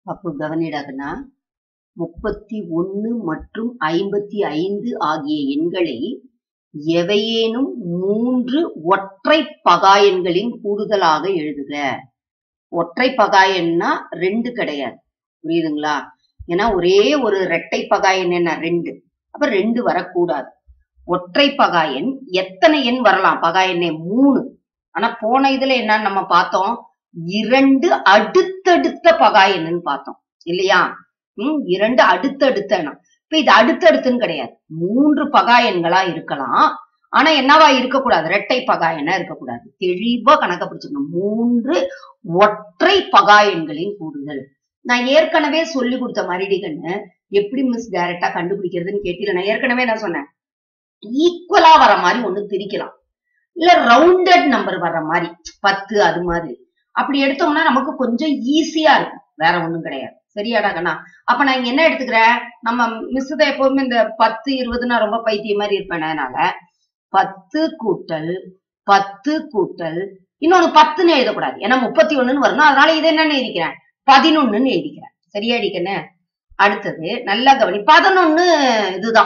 அப்போ கவனிடாகனா முப்பத்தி ஒன்னு மற்றும் ஐம்பத்தி ஐந்து ஆகிய எண்களை எவையேனும் மூன்று ஒற்றை பகாயன்களின் கூடுதலாக எழுதுக ஒற்றை பகாயன்னா ரெண்டு கிடையாது புரியுதுங்களா ஏன்னா ஒரே ஒரு இரட்டை பகாயன் என்ன ரெண்டு அப்ப ரெண்டு வரக்கூடாது ஒற்றை பகாயன் எத்தனை எண் வரலாம் பகாயனே மூணு ஆனா போன இதுல என்னன்னு நம்ம பார்த்தோம் இரண்டு அடுத்தடுத்த பகாயன்னு பார்த்தோம் இல்லையா உம் இரண்டு அடுத்தடுத்த எண்ணம் இப்ப இது அடுத்தடுத்துன்னு கிடையாது மூன்று பகாயன்களா இருக்கலாம் ஆனா என்னவா இருக்கக்கூடாது இரட்டை பகாயனா இருக்கக்கூடாது தெளிவா கணக்க பிடிச்சுக்கணும் மூன்று ஒற்றை பகாயன்களின் கூடுதல் நான் ஏற்கனவே சொல்லி கொடுத்த மறுடிகன்னு எப்படி மிஸ் டைரக்டா கண்டுபிடிக்கிறதுன்னு கேட்டீங்க நான் ஏற்கனவே நான் சொன்னேன் ஈக்குவலா வர மாதிரி ஒண்ணு பிரிக்கலாம் இல்ல ரவுண்டட் நம்பர் வர்ற மாதிரி பத்து அது மாதிரி அப்படி எடுத்தோம்னா நமக்கு கொஞ்சம் ஈஸியா இருக்கும் வேற ஒண்ணும் கிடையாது சரியாடா கண்ணா அப்ப நான் இங்க என்ன எடுத்துக்கிறேன் நம்ம மிஸ் தான் எப்பவுமே இந்த பத்து இருபதுன்னா ரொம்ப பைத்திய மாதிரி இருப்பேன் அதனால பத்து கூட்டல் பத்து கூட்டல் இன்னொன்னு பத்துன்னு எழுதக்கூடாது ஏன்னா முப்பத்தி ஒண்ணுன்னு வரணும் அதனால இது என்னன்னு எழுதிக்கிறேன் பதினொன்னுன்னு எழுதிக்கிறேன் சரியா அடிக்கண்ணே அடுத்தது நல்லா கவனி பதினொன்னு இதுதான்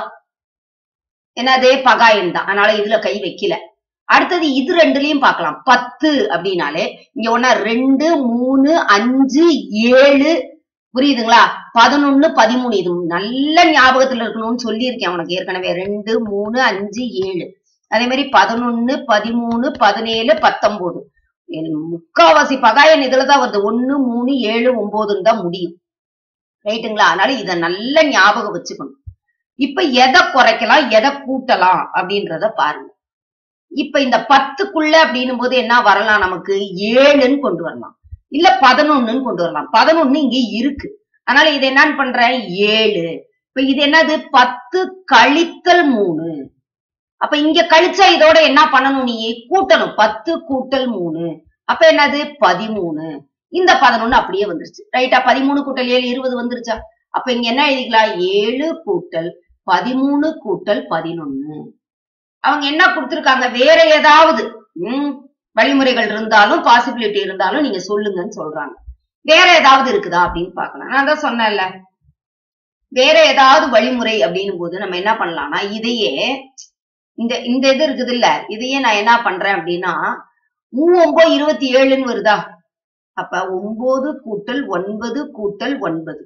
என்னது பகாயன் தான் அதனால இதுல கை வைக்கல அடுத்தது இது ரெண்டுலயும் பார்க்கலாம் பத்து அப்படின்னாலே இங்க ஒன்னா ரெண்டு மூணு அஞ்சு ஏழு புரியுதுங்களா பதினொன்னு பதிமூணு இது நல்ல ஞாபகத்துல இருக்கணும்னு சொல்லியிருக்கேன் உனக்கு ஏற்கனவே ரெண்டு மூணு அஞ்சு ஏழு அதே மாதிரி பதினொன்னு பதிமூணு பதினேழு பத்தொன்பது முக்காவாசி பகாயன் இதுலதான் வருது ஒன்னு மூணு ஏழு ஒன்பதுன்னு தான் முடியும் ரைட்டுங்களா அதனால இத நல்ல ஞாபகம் வச்சுக்கணும் இப்ப எதை குறைக்கலாம் எதை கூட்டலாம் அப்படின்றத பாருங்க இப்ப இந்த பத்துக்குள்ள அப்படின்னும் போது என்ன வரலாம் நமக்கு ஏழுன்னு கொண்டு வரலாம் இல்ல பதினொன்னுன்னு கொண்டு வரலாம் பதினொன்னு இங்க இருக்கு அதனால இது என்னன்னு பண்றேன் ஏழு இப்ப இது என்னது பத்து கழித்தல் மூணு அப்ப இங்க கழிச்சா இதோட என்ன பண்ணணும் நீ கூட்டணும் பத்து கூட்டல் மூணு அப்ப என்னது பதிமூணு இந்த பதினொன்னு அப்படியே வந்துருச்சு ரைட்டா பதிமூணு கூட்டல் ஏழு இருபது வந்துருச்சா அப்ப இங்க என்ன எழுதிக்கலாம் ஏழு கூட்டல் பதிமூணு கூட்டல் பதினொன்னு அவங்க என்ன கொடுத்திருக்காங்க வேற ஏதாவது உம் வழிமுறைகள் இருந்தாலும் பாசிபிலிட்டி இருந்தாலும் நீங்க சொல்லுங்கன்னு சொல்றாங்க வேற ஏதாவது இருக்குதா அப்படின்னு பாக்கலாம் நான் தான் சொன்னேன்ல வேற ஏதாவது வழிமுறை அப்படின்னும் போது நம்ம என்ன பண்ணலாம்னா இதையே இந்த இந்த இது இருக்குது இல்ல இதையே நான் என்ன பண்றேன் அப்படின்னா மூ ஒன்பது இருபத்தி ஏழுன்னு வருதா அப்ப ஒன்பது கூட்டல் ஒன்பது கூட்டல் ஒன்பது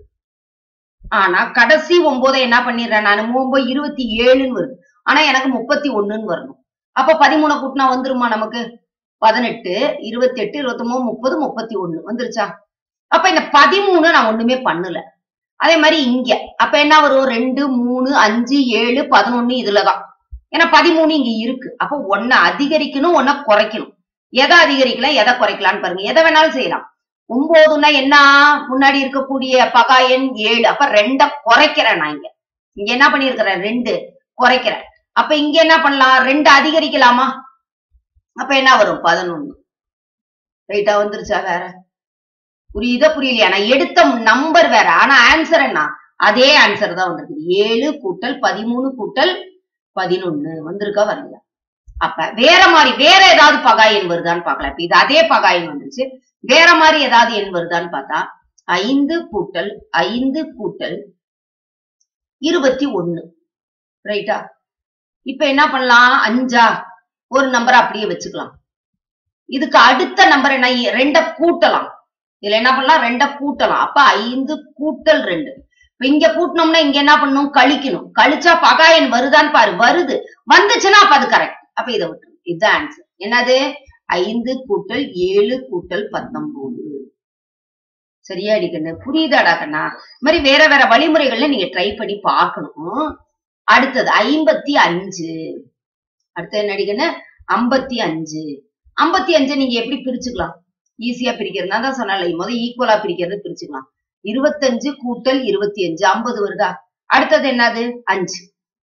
ஆனா கடைசி ஒன்பதை என்ன பண்ணிடுறேன் நான் ஒன்பது இருபத்தி ஏழுன்னு வருது ஆனா எனக்கு முப்பத்தி ஒண்ணுன்னு வரணும் அப்ப பதிமூணு கூட்டினா வந்துருமா நமக்கு பதினெட்டு இருபத்தி எட்டு இருபத்தி மூணு முப்பது முப்பத்தி ஒண்ணு வந்துருச்சா அப்ப இந்த பதிமூணு நான் ஒண்ணுமே பண்ணல அதே மாதிரி இங்க அப்ப என்ன வரும் ரெண்டு மூணு அஞ்சு ஏழு பதினொன்னு இதுலதான் ஏன்னா பதிமூணு இங்க இருக்கு அப்ப ஒன்ன அதிகரிக்கணும் ஒன்ன குறைக்கணும் எதை அதிகரிக்கலாம் எதை குறைக்கலாம்னு பாருங்க எதை வேணாலும் செய்யலாம் ஒன்பதுன்னா என்ன முன்னாடி இருக்கக்கூடிய பகாயன் ஏழு அப்ப ரெண்ட குறைக்கிறேன் நான் இங்க இங்க என்ன பண்ணிருக்கிறேன் ரெண்டு குறைக்கிறேன் அப்ப இங்க என்ன பண்ணலாம் ரெண்டு அதிகரிக்கலாமா அப்ப என்ன வரும் பதினொன்னு ரைட்டா வந்துருச்சா வேற புரியுதா புரியலையா நான் எடுத்த நம்பர் வேற ஆனா ஆன்சர் என்ன அதே ஆன்சர் தான் வந்திருக்கு ஏழு கூட்டல் பதிமூணு கூட்டல் பதினொன்னு வந்திருக்கா வரலையா அப்ப வேற மாதிரி வேற ஏதாவது பகாயன் வருதான்னு பார்க்கலாம் இப்ப இது அதே பகாயன் வந்துருச்சு வேற மாதிரி ஏதாவது எண் வருதான்னு பார்த்தா ஐந்து கூட்டல் ஐந்து கூட்டல் இருபத்தி ஒண்ணு ரைட்டா இப்ப என்ன பண்ணலாம் அஞ்சா ஒரு நம்பர் அப்படியே வச்சுக்கலாம் இதுக்கு அடுத்த நம்பர் என்ன ரெண்ட கூட்டலாம் இதுல என்ன பண்ணலாம் ரெண்ட கூட்டலாம் அப்ப ஐந்து கூட்டல் ரெண்டு இப்ப இங்க கூட்டணும்னா இங்க என்ன பண்ணணும் கழிக்கணும் கழிச்சா பகாயன் வருதான்னு பாரு வருது வந்துச்சுன்னா அப்ப அது கரெக்ட் அப்ப இதை விட்டுரும் இதுதான் ஆன்சர் என்னது ஐந்து கூட்டல் ஏழு கூட்டல் பத்தொன்பது சரியா அடிக்கண்ணு புரியுதாடா கண்ணா இந்த மாதிரி வேற வேற வழிமுறைகள்ல நீங்க ட்ரை பண்ணி பார்க்கணும் அடுத்தது ஐம்பத்தி அஞ்சு அடுத்து என்ன அடிக்கண்ணு ஐம்பத்தி அஞ்சு ஐம்பத்தி அஞ்சு நீங்க எப்படி பிரிச்சுக்கலாம் ஈஸியா பிரிக்கிறதுனா தான் சொன்னால முதல் ஈக்குவலா பிரிக்கிறது பிரிச்சுக்கலாம் இருபத்தஞ்சு கூட்டல் இருபத்தி அஞ்சு ஐம்பது வருதா அடுத்தது என்னது அஞ்சு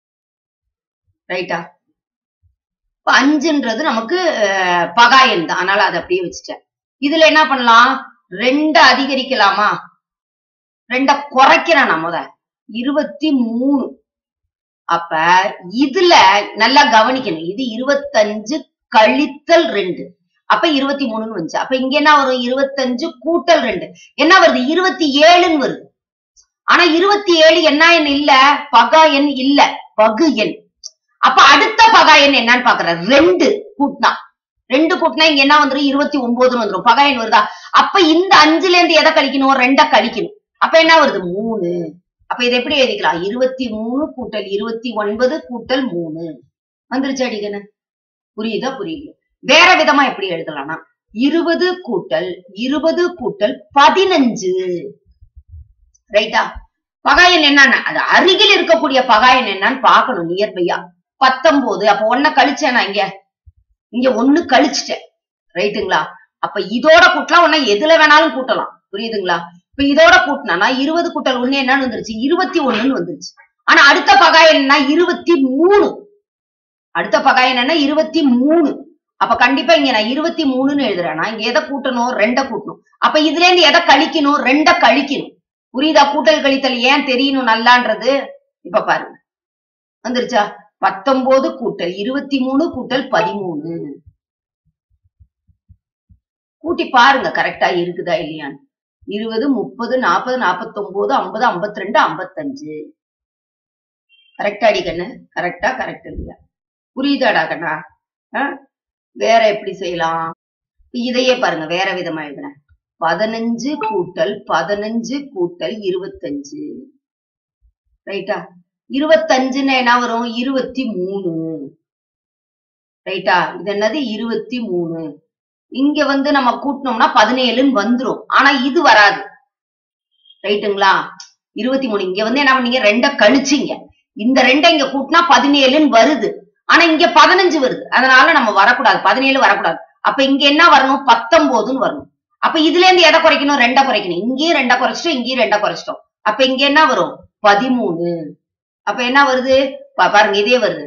ரைட்டா இப்ப அஞ்சுன்றது நமக்கு பகாயன் தான் அதனால அதை அப்படியே வச்சுட்டேன் இதுல என்ன பண்ணலாம் ரெண்டு அதிகரிக்கலாமா ரெண்ட குறைக்கிறேன் நான் முத இருபத்தி மூணு அப்ப இதுல நல்லா கவனிக்கணும் இது இருபத்தஞ்சு கழித்தல் ரெண்டு அப்ப இருபத்தி மூணுன்னு வந்துச்சு அப்ப இங்க என்ன வரும் இருபத்தஞ்சு கூட்டல் ரெண்டு என்ன வருது இருபத்தி ஏழுன்னு வருது ஆனா இருபத்தி ஏழு என்ன எண் இல்ல பகா எண் இல்ல பகு எண் அப்ப அடுத்த பகா எண் என்னன்னு பாக்குற ரெண்டு கூட்டினா ரெண்டு கூட்டினா இங்க என்ன வந்துரும் இருபத்தி ஒன்பதுன்னு வந்துரும் பகா எண் வருதா அப்ப இந்த அஞ்சுல இருந்து எதை கழிக்கணும் ரெண்ட கழிக்கணும் அப்ப என்ன வருது மூணு அப்ப இதை எப்படி எழுதிக்கலாம் இருபத்தி மூணு கூட்டல் இருபத்தி ஒன்பது கூட்டல் மூணு வந்துருச்சு அடிக்கணும் புரியுதா புரியுது வேற விதமா எப்படி எழுதலாம்னா இருபது கூட்டல் இருபது கூட்டல் பதினஞ்சு ரைட்டா பகாயன் என்னன்னா அது அருகில் இருக்கக்கூடிய பகாயன் என்னன்னு பார்க்கணும் நியர்பையா பத்தொன்பது அப்ப ஒன்ன கழிச்சேனா இங்க இங்க ஒண்ணு கழிச்சிட்டேன் ரைட்டுங்களா அப்ப இதோட கூட்டலாம் உன்ன எதுல வேணாலும் கூட்டலாம் புரியுதுங்களா இப்ப இதோட கூட்டினா இருபது கூட்டல் ஒண்ணு என்னன்னு வந்துருச்சு இருபத்தி ஒண்ணுன்னு வந்துருச்சு ஆனா அடுத்த பகாயன் என்ன இருபத்தி மூணு அடுத்த பகாயன் என்ன இருபத்தி மூணு அப்ப கண்டிப்பா இங்க நான் இருபத்தி மூணுன்னு எழுதுறேன்னா இங்க எதை கூட்டணும் ரெண்ட கூட்டணும் அப்ப இதுல இருந்து எதை கழிக்கணும் ரெண்ட கழிக்கணும் புரியுதா கூட்டல் கழித்தல் ஏன் தெரியணும் நல்லான்றது இப்ப பாருங்க வந்துருச்சா பத்தொன்பது கூட்டல் இருபத்தி மூணு கூட்டல் பதிமூணு கூட்டி பாருங்க கரெக்டா இருக்குதா இல்லையான்னு இருபது முப்பது நாற்பது நாற்பத்தொன்பது ஐம்பது ஐம்பத்தி ரெண்டு ஐம்பத்தஞ்சு கரெக்டா அடி கண்ணு கரெக்டா கரெக்ட் இல்லையா புரியுதாடா கண்ணா ஆ? வேற எப்படி செய்யலாம் இதையே பாருங்க வேற விதமா எழுதுறேன் பதினஞ்சு கூட்டல் பதினஞ்சு கூட்டல் இருபத்தஞ்சு ரைட்டா இருபத்தஞ்சுன்னு என்ன வரும் இருபத்தி மூணு ரைட்டா இது என்னது இருபத்தி மூணு இங்க வந்து நம்ம கூட்டினோம்னா பதினேழுன்னு வந்துரும் ஆனா இது வராது ரைட்டுங்களா இருபத்தி மூணு இங்க வந்து என்ன பண்ணீங்க ரெண்ட கழிச்சிங்க இந்த ரெண்டை இங்க கூட்டினா பதினேழுன்னு வருது ஆனா இங்க பதினஞ்சு வருது அதனால நம்ம வரக்கூடாது பதினேழு வரக்கூடாது அப்ப இங்க என்ன வரணும் பத்தொன்பதுன்னு வரணும் அப்ப இதுல இருந்து எதை குறைக்கணும் ரெண்டை குறைக்கணும் இங்கேயும் ரெண்டை குறைச்சிட்டோம் இங்கேயும் ரெண்டை குறைச்சிட்டோம் அப்ப இங்க என்ன வரும் பதிமூணு அப்ப என்ன வருது பா- பாருங்க இதே வருது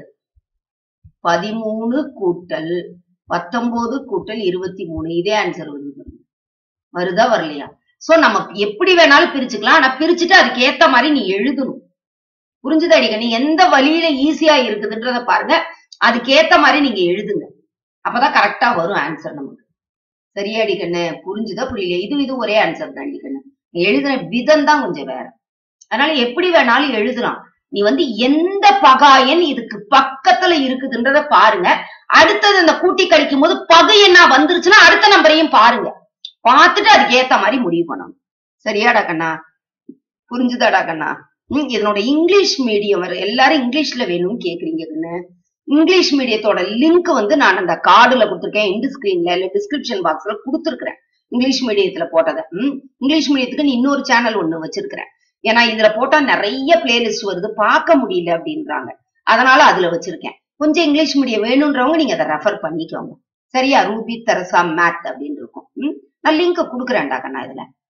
பதிமூணு கூட்டல் பத்தொன்பது கூட்டல் இருபத்தி மூணு இதே ஆன்சர் வருது பாருங்க. வருதா வரலையா சோ நம்ம எப்படி வேணாலும் பிரிச்சுக்கலாம் ஆனா பிரிச்சுட்டு அதுக்கு ஏத்த மாதிரி நீ எழுதணும் புரிஞ்சுதா அடிக்க நீ எந்த வழியில ஈஸியா இருக்குதுன்றத பாருங்க அதுக்கு ஏத்த மாதிரி நீங்க எழுதுங்க அப்பதான் கரெக்டா வரும் ஆன்சர் நமக்கு சரியா அடிக்கண்ணு புரிஞ்சுதா புரியல இது இது ஒரே ஆன்சர் தான் அடிக்கண்ணு நீ எழுதுன விதம் தான் கொஞ்சம் வேற அதனால எப்படி வேணாலும் எழுதலாம் நீ வந்து எந்த பகாயன் இதுக்கு பக்கத்துல இருக்குதுன்றத பாருங்க அடுத்தது அந்த கூட்டி கழிக்கும் போது பகை என்ன வந்துருச்சுன்னா அடுத்த நம்பரையும் பாருங்க பார்த்துட்டு அதுக்கு ஏத்த மாதிரி முடிவு பண்ணணும் சரியாடா கண்ணா புரிஞ்சுதாடா கண்ணா ம், இதனோட இங்கிலீஷ் மீடியம் வர எல்லாரும் இங்கிலீஷ்ல வேணும்னு கேக்குறீங்க கண்ணு இங்கிலீஷ் மீடியத்தோட லிங்க் வந்து நான் அந்த கார்டுல கொடுத்துருக்கேன் எண்டு ஸ்கிரீன்ல இல்ல டிஸ்கிரிப்ஷன் பாக்ஸ்ல கொடுத்துருக்கிறேன் இங்கிலீஷ் மீடியத்துல போட்டதை ம் இங்கிலீஷ் மீடியத்துக்கு நீ இன்னொரு சேனல் ஒண்ணு வச்சிருக்கிறேன் ஏன்னா இதுல போட்டா நிறைய பிளேலிஸ்ட் வருது பார்க்க முடியல அப்படின்றாங்க அதனால அதுல வச்சிருக்கேன் கொஞ்சம் இங்கிலீஷ் மீடியம் வேணும்ன்றவங்க நீங்க அதை ரெஃபர் பண்ணிக்கோங்க சரியா ரூபி தெரசா மேத் அப்படின்னு இருக்கும் ம் நான் லிங்க் கொடுக்குறேன்டா கண்ணா இதுல